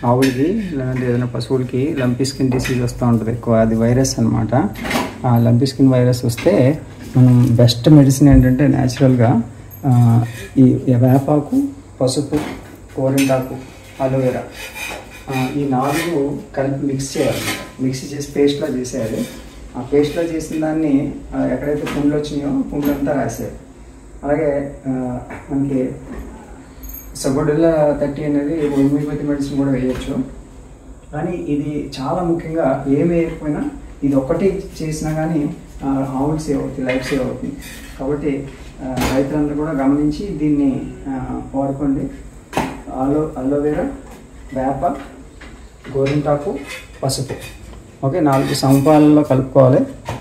ఆవులకి లేదంటే ఏదైనా పశువులకి లంపీ స్కిన్ డిసీజ్ వస్తూ ఉంటుంది ఎక్కువ అది వైరస్ అనమాట ఆ లంపీ స్కిన్ వైరస్ వస్తే మనం బెస్ట్ మెడిసిన్ ఏంటంటే న్యాచురల్గా ఈ వేపాకు పసుపు కోరింటాకు అలోవెరా ఆ, ఈ నాలుగు కలిపి మిక్స్ చేయాలి మిక్స్ చేసి పేస్ట్లా చేసేయాలి ఆ పేస్ట్లా చేసిన దాన్ని ఆ, ఎక్కడైతే పుండ్లు వచ్చినాయో పుండ్లంతా రాసేయాలి అలాగే ఆ, మనకి సబొడిల్ల థర్టీ అనేది హోమియోపతి మెడిసిన్ కూడా వేయచ్చు కానీ ఇది చాలా ముఖ్యంగా ఏం వేయకపోయినా ఇది ఒక్కటి చేసినా కానీ ఆ, ఆవులు సేవ్ అవుతుంది లైఫ్ సేవ్ అవుతుంది కాబట్టి ఆ, రైతులందరూ కూడా గమనించి దీన్ని ఆ, వాడుకోండి అలో అలోవెరా వేప గోరింటాకు పసుపు ఓకే నాలుగు సమపాలలో కలుపుకోవాలి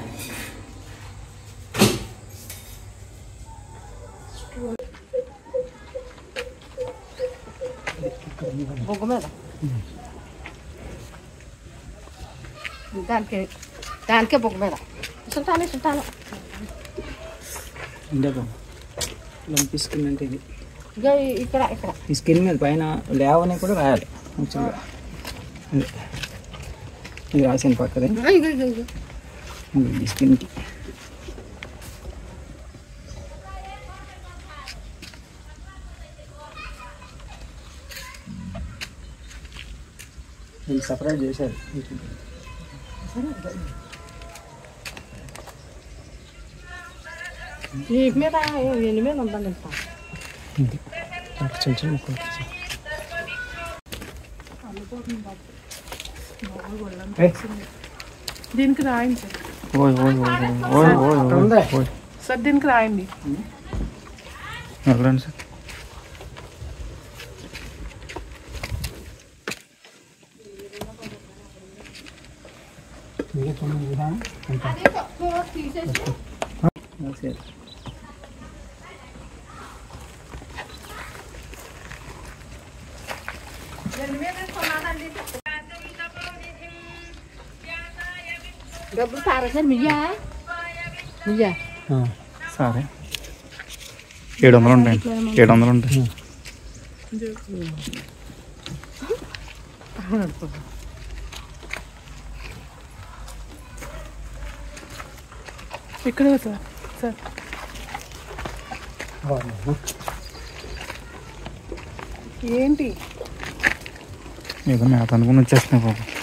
బొగ్గు మీద దానికి దానికే బొగ్గు మీద చుట్టాను చుట్టాను ఇందాక లంపి స్కిన్ అంటే ఇది ఇక ఇక్కడ ఇక్కడ ఈ స్కిన్ మీద పైన లేవని కూడా రాయాలి యాక్చువల్గా ఇది. ఇది రాసిన పక్కదే ఇగో ఇగో ఇగో ఇది ఈ స్కిన్కి ఇది సపరేట్ చేశారు ఈ మీద ఎన్ని మీద ఉందండి ఇంత ఇది నాకు చిన్న చిన్న ముక్కలు తీసి. ఏయ్, దీనికి రాయండి సార్ ఓయ్ ఓయ్ ఓయ్ ఓయ్ ఓయ్ ఓయ్ ఓయ్ ఓయ్ సార్ దీనికి రాయండి వెళ్ళండి సార్ డబ్బులు తారేసారు మియ్యా మియ్యా సరే ఏడు వందలు ఉంటాయి ఏడు వందలు ఉంటాయి ఇక్కడే సార్ సార్ ఏంటి ఏదో మేత అనుకుని వచ్చేస్తున్నాయి బాబు